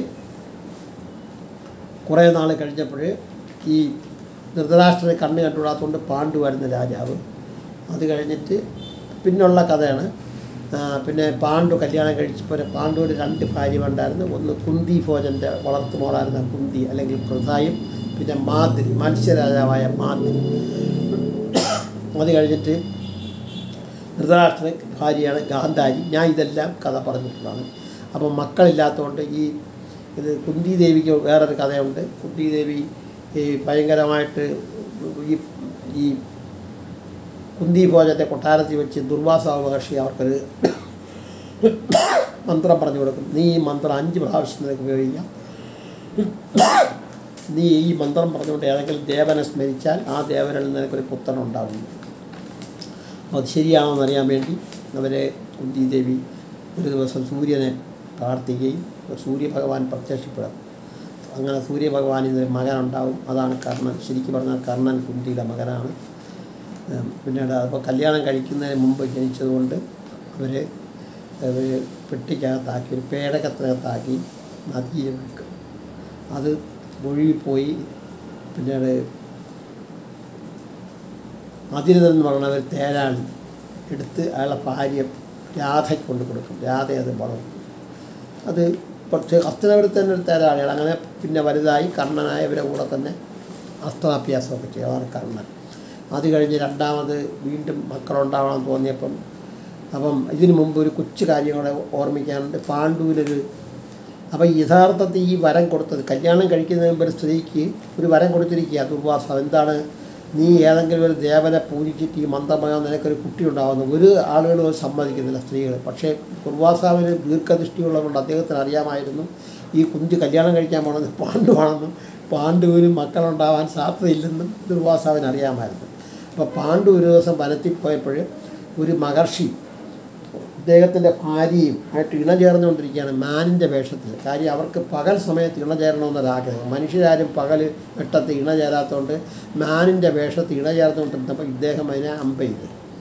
കുറേ നാൾ കഴിഞ്ഞപ്പോൾ ഈ ധൃതരാഷ്ട്രനെ കണ്ണ് കണ്ടുകൂടാത്തതുകൊണ്ട് പാണ്ഡുവായിരുന്ന രാജാവ് അത് കഴിഞ്ഞിട്ട് പിന്നുള്ള കഥയാണ് ആ, പിന്നെ പാണ്ഡു കല്യാണം കഴിച്ചപ്പോൾ പാണ്ഡുവിന് രണ്ട് ഭാര്യമാരുണ്ടായിരുന്നു ഒന്ന് കുന്തി ഭോജൻ്റെ വളർത്തുമോളായിരുന്ന കുന്തി അല്ലെങ്കിൽ പ്രധായും പിന്നെ മാതിരി മത്സ്യരാജാവായ മാതിരി അത് കഴിഞ്ഞിട്ട് ധൃതരാഷ്ട്ര ഭാര്യയാണ് ഗാന്ധാരി ഞാൻ ഇതെല്ലാം കഥ പറഞ്ഞിട്ടുള്ളതാണ് അപ്പം മക്കളില്ലാത്തതുകൊണ്ട് ഈ ഇത് കുന്തി ദേവിക്ക് വേറൊരു കഥയുണ്ട് കുന്തി ദേവി ഈ ഭയങ്കരമായിട്ട് ഈ ഈ കുന്തി ഭോജത്തെ കൊട്ടാരത്തിൽ വെച്ച് ദുർവാസ മഹർഷി അവർക്കൊരു മന്ത്രം പറഞ്ഞു കൊടുക്കും നീ ഈ മന്ത്രം അഞ്ച് പ്രാവശ്യം നിനക്ക് ഉപയോഗിക്കാം നീ ഈ മന്ത്രം പറഞ്ഞുകൊണ്ട് ഏതെങ്കിലും ദേവനെ സ്മരിച്ചാൽ ആ ദേവനിൽ നിനക്കൊരു പുത്രനുണ്ടാവും അത് ശരിയാണോ അറിയാൻ വേണ്ടി അവരെ കുന്തി ദേവി ഒരു ദിവസം സൂര്യനെ പ്രാർത്ഥിക്കുകയും സൂര്യഭഗവാൻ പ്രത്യക്ഷപ്പെടും അങ്ങനെ സൂര്യഭഗവാനിന് ഒരു മകനുണ്ടാവും അതാണ് കർണൻ ശരിക്കും പറഞ്ഞാൽ കർണൻ കുന്തിയുടെ മകനാണ് ഉം, പിന്നീട് അപ്പോൾ കല്യാണം കഴിക്കുന്നതിന് മുമ്പ് ജനിച്ചതുകൊണ്ട് അവർ അവർ പെട്ടിക്കകത്താക്കി ഒരു പേടകത്തിനകത്താക്കി നദിയിൽ വെക്കും അത് ഒഴുകിപ്പോയി പിന്നീട് അതിരുതൻ എന്ന് പറയുന്ന ഒരു തേരാളി എടുത്ത് അയാളെ ഭാര്യ രാധയ്ക്ക് കൊണ്ട് കൊടുക്കും രാധ അത് വളർത്തും അത് കുറച്ച് ഹസ്തനപുരത്ത് തന്നെ ഒരു തേരാളിയാണ് അങ്ങനെ പിന്നെ വലുതായി കർണനായവരെ കൂടെ തന്നെ അസ്ത്രാഭ്യാസമൊക്കെ ചെയ്യും അതാണ് കർണൻ അത് കഴിഞ്ഞ് രണ്ടാമത് വീണ്ടും മക്കളുണ്ടാവണം തോന്നിയപ്പം അപ്പം ഇതിനു മുമ്പ് ഒരു കൊച്ചു കാര്യം കൂടെ ഓർമ്മിക്കാനുണ്ട് പാണ്ഡുവിനൊരു അപ്പം യഥാർത്ഥത്തിൽ ഈ വരം കൊടുത്തത് കല്യാണം കഴിക്കുന്നതിന് മുമ്പ് ഒരു സ്ത്രീക്ക് ഒരു വരം കൊടുത്തിരിക്കുക ദുർവാസം എന്താണ് നീ ഏതെങ്കിലും ഒരു ദേവനെ പൂജിച്ചിട്ട് ഈ മന്ത്രമകം നിനക്കൊരു കുട്ടി ഉണ്ടാകുന്നു ഒരു ആളുകളും അത് സമ്മതിക്കുന്നില്ല സ്ത്രീകൾ പക്ഷേ ദുർവാസാവിന് ദീർഘദൃഷ്ടിയുള്ളതുകൊണ്ട് അദ്ദേഹത്തിന് അറിയാമായിരുന്നു ഈ കുഞ്ച് കല്യാണം കഴിക്കാൻ പോണെന്ന് പാണ്ഡുവാണെന്നും പാണ്ഡുവിനും മക്കളുണ്ടാവാൻ സാധ്യതയില്ലെന്നും ദുർവാസാവിന് അറിയാമായിരുന്നു അപ്പോൾ പാണ്ഡു ഒരു ദിവസം വനത്തിൽ പോയപ്പോൾ ഒരു മഹർഷി അദ്ദേഹത്തിൻ്റെ ഭാര്യയും ആയിട്ട് ഇണചേർന്നുകൊണ്ടിരിക്കുകയാണ് മാനിൻ്റെ വേഷത്തിൽ കാര്യം അവർക്ക് പകൽ സമയത്ത് ഇണചേരണമെന്നൊരാഗ്രഹം മനുഷ്യരാരും പകൽ വെട്ടത്തിൽ ഇണചേരാത്തതുകൊണ്ട് മാനിൻ്റെ വേഷത്തിൽ ഇണചേർന്നുകൊണ്ടിരുന്നപ്പോൾ ഇദ്ദേഹം അതിനെ അമ്പ ചെയ്തു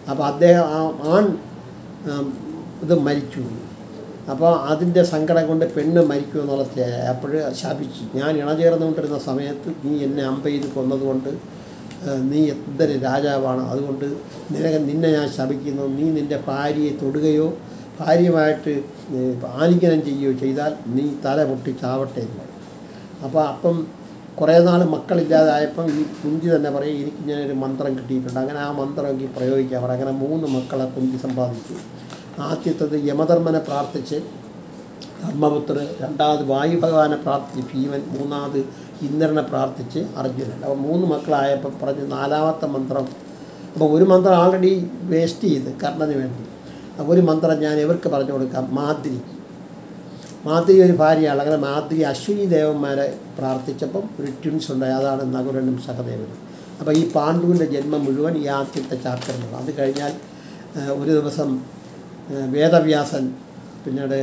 അപ്പോൾ അദ്ദേഹം ആ ആൺ ആം, ഇത് മരിച്ചു അപ്പോൾ അതിൻ്റെ സങ്കടം കൊണ്ട് പെണ്ണ് മരിക്കും എന്നുള്ള അപ്പോൾ ശാപിച്ചു ഞാൻ ഇണചേർന്നുകൊണ്ടിരുന്ന സമയത്ത് നീ എന്നെ അമ്പ ചെയ്ത് കൊന്നതുകൊണ്ട് ഏഹ്, നീ എന്തൊരു രാജാവാണ് അതുകൊണ്ട് നിനക്ക് നിന്നെ ഞാൻ ശപിക്കുന്നു നീ നിൻ്റെ ഭാര്യയെ തൊടുകയോ ഭാര്യയുമായിട്ട് ഏഹ്, ആലിംഗനം ചെയ്യുകയോ ചെയ്താൽ നീ തല പൊട്ടി ചാവട്ടെ എന്ന് പറയും അപ്പോൾ അപ്പം കുറേ നാൾ മക്കളില്ലാതായപ്പം ഈ കുഞ്ചി തന്നെ പറയും എനിക്ക് ഇങ്ങനൊരു മന്ത്രം കിട്ടിയിട്ടുണ്ട് അങ്ങനെ ആ മന്ത്രം എനിക്ക് പ്രയോഗിക്കാം അവർ അങ്ങനെ മൂന്ന് മക്കളെ കുഞ്ചി സമ്പാദിച്ചു ആദ്യത്തത് യമധർമ്മനെ പ്രാർത്ഥിച്ച് ധർമ്മപുത്ര രണ്ടാമത് വായു ഭഗവാനെ പ്രാർത്ഥിച്ച് ഭീമൻ മൂന്നാമത് ഇന്ദ്രനെ പ്രാർത്ഥിച്ച് അർജുനൻ അപ്പോൾ മൂന്ന് മക്കളായപ്പോൾ പറഞ്ഞ് നാലാമത്തെ മന്ത്രം അപ്പോൾ ഒരു മന്ത്രം ആൾറെഡി വേസ്റ്റ് ചെയ്ത് കർണന് വേണ്ടി അപ്പോൾ ഒരു മന്ത്രം ഞാൻ ഇവർക്ക് പറഞ്ഞു കൊടുക്കാം മാദ്രിക്ക് മാദ്രി ഒരു ഭാര്യയാണ് അങ്ങനെ മാദ്രി അശ്വിനി ദേവന്മാരെ പ്രാർത്ഥിച്ചപ്പം ഒരു ട്വിൻസ് ഉണ്ടായി അതാണ് നകുലനും സഹദേവനും അപ്പോൾ ഈ പാണ്ഡുവിൻ്റെ ജന്മം മുഴുവൻ ഈ ആദ്യത്തെ ചാപ്റ്ററിലാണ് അത് കഴിഞ്ഞാൽ ആ, ഒരു ദിവസം ആ, വേദവ്യാസൻ പിന്നീട്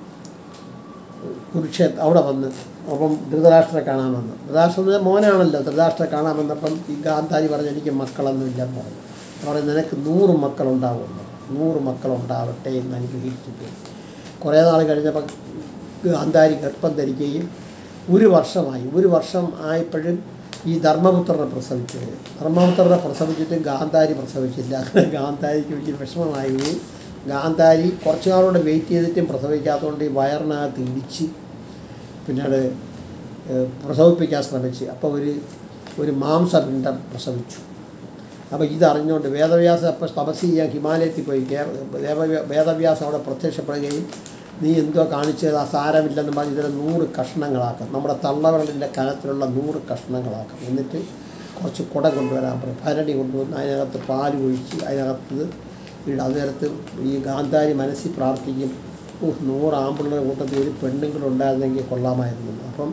കുരുക്ഷേത്ര അവിടെ വന്ന് അപ്പം ധൃതരാഷ്ട്രയെ കാണാൻ വന്നു ധൃതരാഷ്ട്ര മോനാണല്ലോ ധൃതരാഷ്ട്രയെ കാണാൻ വന്നപ്പം ഈ ഗാന്ധാരി പറഞ്ഞു എനിക്ക് മക്കളൊന്നും ഇല്ലെന്ന് പറഞ്ഞു അവിടെ നിനക്ക് നൂറ് മക്കളുണ്ടാവുമെന്ന് നൂറ് മക്കളുണ്ടാവട്ടെ എന്ന് അനുഗ്രഹിച്ചിട്ട് കുറേ നാൾ കഴിഞ്ഞപ്പോൾ ഗാന്ധാരി ഗർഭം ധരിക്കുകയും ഒരു വർഷമായി ഒരു വർഷം ആയപ്പോഴും ഈ ധർമ്മപുത്രനെ പ്രസവിച്ചു ധർമ്മപുത്രനെ പ്രസവിച്ചിട്ട് ഗാന്ധാരി പ്രസവിച്ചില്ല അങ്ങനെ ഗാന്ധാരിക്ക് വലിയ വിഷമമായി ഗാന്ധാരി കുറച്ചു നാളോടെ വെയിറ്റ് ചെയ്തിട്ടും പ്രസവിക്കാത്തതുകൊണ്ട് ഈ വയറിനകത്ത് ഇടിച്ച് പിന്നീട് ഏഹ്, പ്രസവിപ്പിക്കാൻ ശ്രമിച്ച് അപ്പോൾ ഒരു ഒരു മാംസപിണ്ഡം പ്രസവിച്ചു അപ്പോൾ ഇതറിഞ്ഞുകൊണ്ട് വേദവ്യാസ അപ്പോൾ തപസ് ചെയ്യാൻ ഹിമാലയത്തിൽ പോയി കേ- ദേവ- വേദവ്യാസം അവിടെ പ്രത്യക്ഷപ്പെടുകയും നീ എന്തോ കാണിച്ചത് ആ സാരമില്ലെന്ന് പറഞ്ഞ് ഇതിനെ നൂറ് കഷ്ണങ്ങളാക്കാം നമ്മുടെ തള്ളവിരലിൻ്റെ കനത്തിലുള്ള നൂറ് കഷ്ണങ്ങളാക്കാം എന്നിട്ട് കുറച്ച് കുട കൊണ്ടുവരാൻ പറയും ഭരണി കൊണ്ടുവന്ന് അതിനകത്ത് പാല് ഒഴിച്ച് അതിനകത്ത് ഇടും അന്നേരത്ത് ഈ ഗാന്ധാരി മനസ്സിൽ പ്രാർത്ഥിക്കും ഓ നൂറ് ആമ്പിള്ളേരുടെ കൂട്ടത്തിൽ ഒരു പെണ്ണുങ്ങളുണ്ടായിരുന്നെങ്കിൽ കൊള്ളാമായിരുന്നു അപ്പം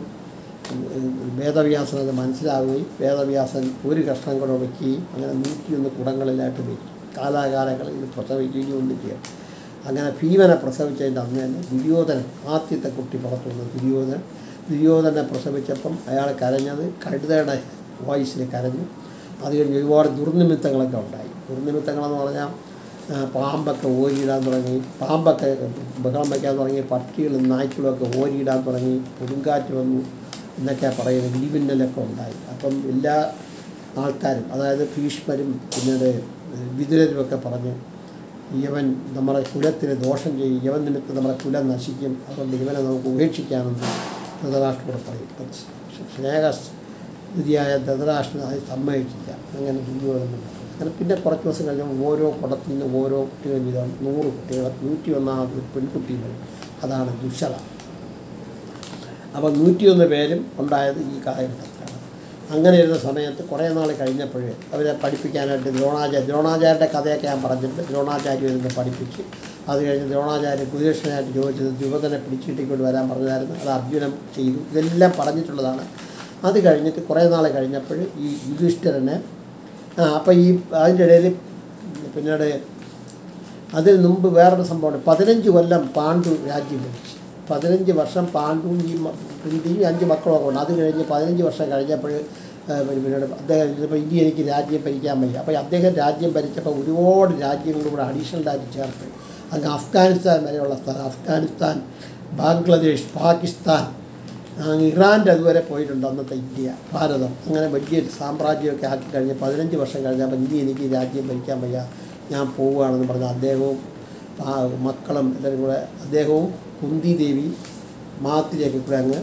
ഉം, വേദവ്യാസൻ അത് മനസ്സിലാവുകയും വേദവ്യാസൻ ഒരു കഷ്ണം കൂടെ വയ്ക്കുകയും അങ്ങനെ നൂറ്റിയൊന്ന് കുടങ്ങളിലായിട്ട് വയ്ക്കും കാലാകാലങ്ങളിൽ ഇത് പ്രസവിക്കുകയും ഒന്നും ചെയ്യും അങ്ങനെ ഭീമനെ പ്രസവിച്ചതിൻ്റെ അന്ന് തന്നെ ദുര്യോധനൻ ആദ്യത്തെ കുട്ടി പുറത്തു വന്നു ദുര്യോധനൻ ദുര്യോധനെ പ്രസവിച്ചപ്പം അയാൾ കരഞ്ഞത് കഴുതയുടെ വോയിസിൽ കരഞ്ഞു അത് കഴിഞ്ഞ് ഒരുപാട് ദുർനിമിത്തങ്ങളൊക്കെ ഉണ്ടായി ദുർനിമിത്തങ്ങളെന്ന് പറഞ്ഞാൽ ആ, പാമ്പൊക്കെ ഓരിയിടാൻ തുടങ്ങി പാമ്പൊക്കെ ബഹളം വയ്ക്കാൻ തുടങ്ങി പട്ടികളും നായ്ക്കളുമൊക്കെ ഓരിയിടാൻ തുടങ്ങി കൊടുങ്കാറ്റ് വന്നു എന്നൊക്കെ പറയുന്നത് ഇടിമിന്നലൊക്കെ ഉണ്ടായി അപ്പം എല്ലാ ആൾക്കാരും അതായത് ഭീഷ്മരും പിന്നീട് വിതുരരുമൊക്കെ പറഞ്ഞ് ഇവൻ നമ്മുടെ കുലത്തിന് ദോഷം ചെയ്യും ഇവൻ നിമിത്തം നമ്മുടെ കുലം നശിക്കും അതുകൊണ്ട് ഇവനെ നമുക്ക് ഉപേക്ഷിക്കാമെന്ന് ധൃതരാഷ്ട്രോട് പറയും അപ്പം സ്നേഹ സ്ഥിതിയായ ധൃതരാഷ്ട്രൻ അത് സമ്മതിച്ചില്ല അങ്ങനെ ദുര്യോധനം അങ്ങനെ പിന്നെ കുറച്ച് ദിവസം കഴിഞ്ഞാൽ ഓരോ കുടത്തിൽ നിന്ന് ഓരോ കുട്ടികൾ വീതം നൂറ് കുട്ടികൾ നൂറ്റി ഒന്നാമത് പെൺകുട്ടി വരും അതാണ് ദുഷള അപ്പോൾ നൂറ്റിയൊന്ന് പേരും ഉണ്ടായത് ഈ കാലഘട്ടത്തിലാണ് അങ്ങനെ ഇരുന്ന സമയത്ത് കുറേ നാൾ കഴിഞ്ഞപ്പോഴേ അവരെ പഠിപ്പിക്കാനായിട്ട് ദ്രോണാചാര്യ ദ്രോണാചാര്യൻ്റെ കഥയൊക്കെ ഞാൻ പറഞ്ഞിട്ടുണ്ട് ദ്രോണാചാര്യ ഇരുന്ന് പഠിപ്പിച്ച് അത് കഴിഞ്ഞ് ദ്രോണാചാര്യ കുരുദക്ഷനായിട്ട് ചോദിച്ചത് യുവതനെ പിടിച്ചിട്ടിക്കൊണ്ട് വരാൻ പറഞ്ഞതായിരുന്നു അത് അർജുനൻ ചെയ്തു ഇതെല്ലാം പറഞ്ഞിട്ടുള്ളതാണ് അത് കഴിഞ്ഞിട്ട് കുറേ നാൾ കഴിഞ്ഞപ്പോൾ ഈ യുധിഷ്ഠിരനെ ആ അപ്പോൾ ഈ അതിൻ്റെ ഇടയിൽ പിന്നീട് അതിന് മുമ്പ് വേറൊരു സംഭവമുണ്ട് പതിനഞ്ച് കൊല്ലം പാണ്ഡു രാജ്യം ഭരിച്ചു പതിനഞ്ച് വർഷം പാണ്ഡുവും ഈ മ- കുന്തിയും അഞ്ച് മക്കളൊക്കെ ഉണ്ട് അത് കഴിഞ്ഞ് പതിനഞ്ച് വർഷം കഴിഞ്ഞപ്പോൾ ഏഹ്, പിന്നീട് അദ്ദേഹം ഇപ്പോൾ ഇനി എനിക്ക് രാജ്യം ഭരിക്കാൻ വയ്യ അപ്പോൾ അദ്ദേഹം രാജ്യം ഭരിച്ചപ്പോൾ ഒരുപാട് രാജ്യങ്ങളും കൂടെ അഡീഷണലായിട്ട് ചേർത്ത് അങ്ങ് അഫ്ഗാനിസ്ഥാൻ വരെയുള്ള സ്ഥലം അഫ്ഗാനിസ്ഥാൻ ബാംഗ്ലാദേശ് പാകിസ്ഥാൻ അങ്ങ് ഇറാൻ്റെ അതുവരെ പോയിട്ടുണ്ട് അന്നത്തെ ഇന്ത്യ ഭാരതം അങ്ങനെ വലിയൊരു സാമ്രാജ്യമൊക്കെ ആക്കി കഴിഞ്ഞ് പതിനഞ്ച് വർഷം കഴിഞ്ഞപ്പോൾ ഇനി എനിക്ക് രാജ്യം ഭരിക്കാൻ വയ്യ ഞാൻ പോവുകയാണെന്ന് പറഞ്ഞ അദ്ദേഹവും ആ മക്കളും എല്ലാവരും കൂടെ അദ്ദേഹവും കുന്തി ദേവി മാത്തിലേക്ക് കൂടെ അങ്ങ്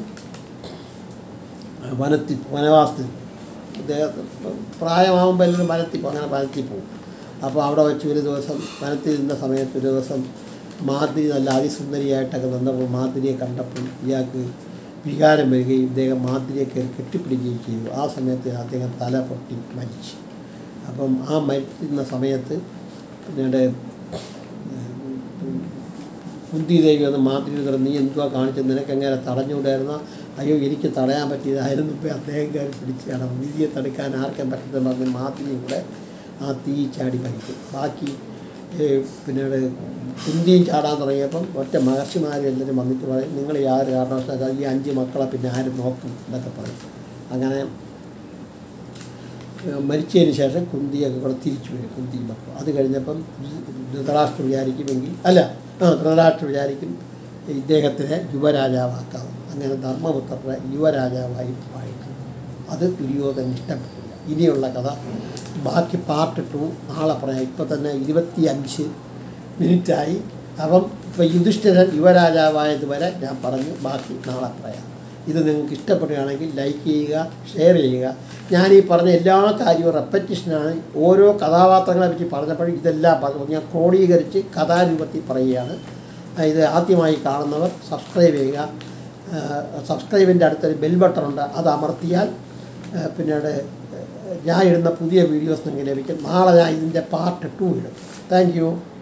വനത്തിൽ വനവാസത്തിൽ അദ്ദേഹം പ്രായമാകുമ്പോൾ എല്ലാവരും വനത്തിൽ പോകും അങ്ങനെ വനത്തിൽ പോകും അപ്പോൾ അവിടെ വെച്ച് ഒരു ദിവസം വനത്തിൽ ഇരുന്ന സമയത്ത് ഒരു ദിവസം മാതിരി നല്ല അതിസുന്ദരിയായിട്ടൊക്കെ നിന്നപ്പോൾ മാതിരിയെ കണ്ടപ്പോൾ ഇയാൾക്ക് വികാരം വരികയും ഇദ്ദേഹം മാതിരിയെ കയറി കെട്ടിപ്പിടിക്കുകയും ചെയ്തു ആ സമയത്ത് അദ്ദേഹം തല പൊട്ടി മരിച്ചു അപ്പം ആ മരിക്കുന്ന സമയത്ത് പിന്നീട് കുന്തി ദേവി വന്ന് മാതിരി പറഞ്ഞു നീ എന്തുവാ കാണിച്ചത് നിനക്ക് എങ്ങനെ തടഞ്ഞുകൂടായിരുന്ന അയ്യോ എനിക്ക് തടയാൻ പറ്റിയതായിരുന്നു ഇപ്പോൾ അദ്ദേഹം കയറി പിടിച്ചാണ് വിധിയെ തടുക്കാൻ ആർക്കും പറ്റുന്ന പറഞ്ഞ് മാതിരിയും കൂടെ ആ തീ ചാടി മരിക്കും ബാക്കി ഏഹ്, പിന്നീട് കുന്തിയും ചാടാൻ തുടങ്ങിയപ്പം ഒറ്റ മഹർഷിമാരും എല്ലാവരും വന്നിട്ട് പറയും നിങ്ങൾ യാതൊരു കാരണവശാലും ഈ അഞ്ച് മക്കളെ പിന്നെ ആരും നോക്കും എന്നൊക്കെ പറയും അങ്ങനെ ഏഹ് മരിച്ചതിന് ശേഷം കുന്തിയൊക്കെ കൂടെ തിരിച്ചു വരും കുന്തി മക്കൾ അത് കഴിഞ്ഞപ്പം ധൃതരാഷ്ട്ര വിചാരിക്കുമെങ്കിൽ അല്ല ആ ധൃതരാഷ്ട്ര വിചാരിക്കും ഇദ്ദേഹത്തിനെ യുവരാജാവാക്കാം അങ്ങനെ ധർമ്മപുത്രരുടെ യുവരാജാവായി വാഴിക്കും അത് ദുര്യോധന ഇഷ്ടപ്പെട്ടില്ല ഇനിയുള്ള കഥ ബാക്കി പാർട്ട് ടു നാളെ പറയാം ഇപ്പം തന്നെ ഇരുപത്തി അഞ്ച് മിനിറ്റായി അപ്പം ഇപ്പം യുധിഷ്ഠിരൻ യുവരാജാവായതുവരെ ഞാൻ പറഞ്ഞു ബാക്കി നാളെ പറയാം ഇത് നിങ്ങൾക്ക് ഇഷ്ടപ്പെടുകയാണെങ്കിൽ ലൈക്ക് ചെയ്യുക ഷെയർ ചെയ്യുക ഞാൻ ഈ പറഞ്ഞ എല്ലാ കാര്യവും റെപ്പറ്റീഷനാണ് ഓരോ കഥാപാത്രങ്ങളെ പറ്റി പറഞ്ഞപ്പോഴും ഇതെല്ലാം പറഞ്ഞു ഞാൻ ക്രോഡീകരിച്ച് കഥാരൂപത്തിൽ പറയുകയാണ് ആ, ഇത് ആദ്യമായി കാണുന്നവർ സബ്സ്ക്രൈബ് ചെയ്യുക സബ്സ്ക്രൈബിൻ്റെ അടുത്തൊരു ബെൽ ബട്ടൺ ഉണ്ട് അത് അമർത്തിയാൽ ആ, പിന്നീട് ഞാൻ ഇടുന്ന പുതിയ വീഡിയോസ് നിങ്ങൾക്ക് ലഭിക്കും നാളെ ഞാൻ ഇതിൻ്റെ പാർട്ട് ടു ഇടും താങ്ക് യു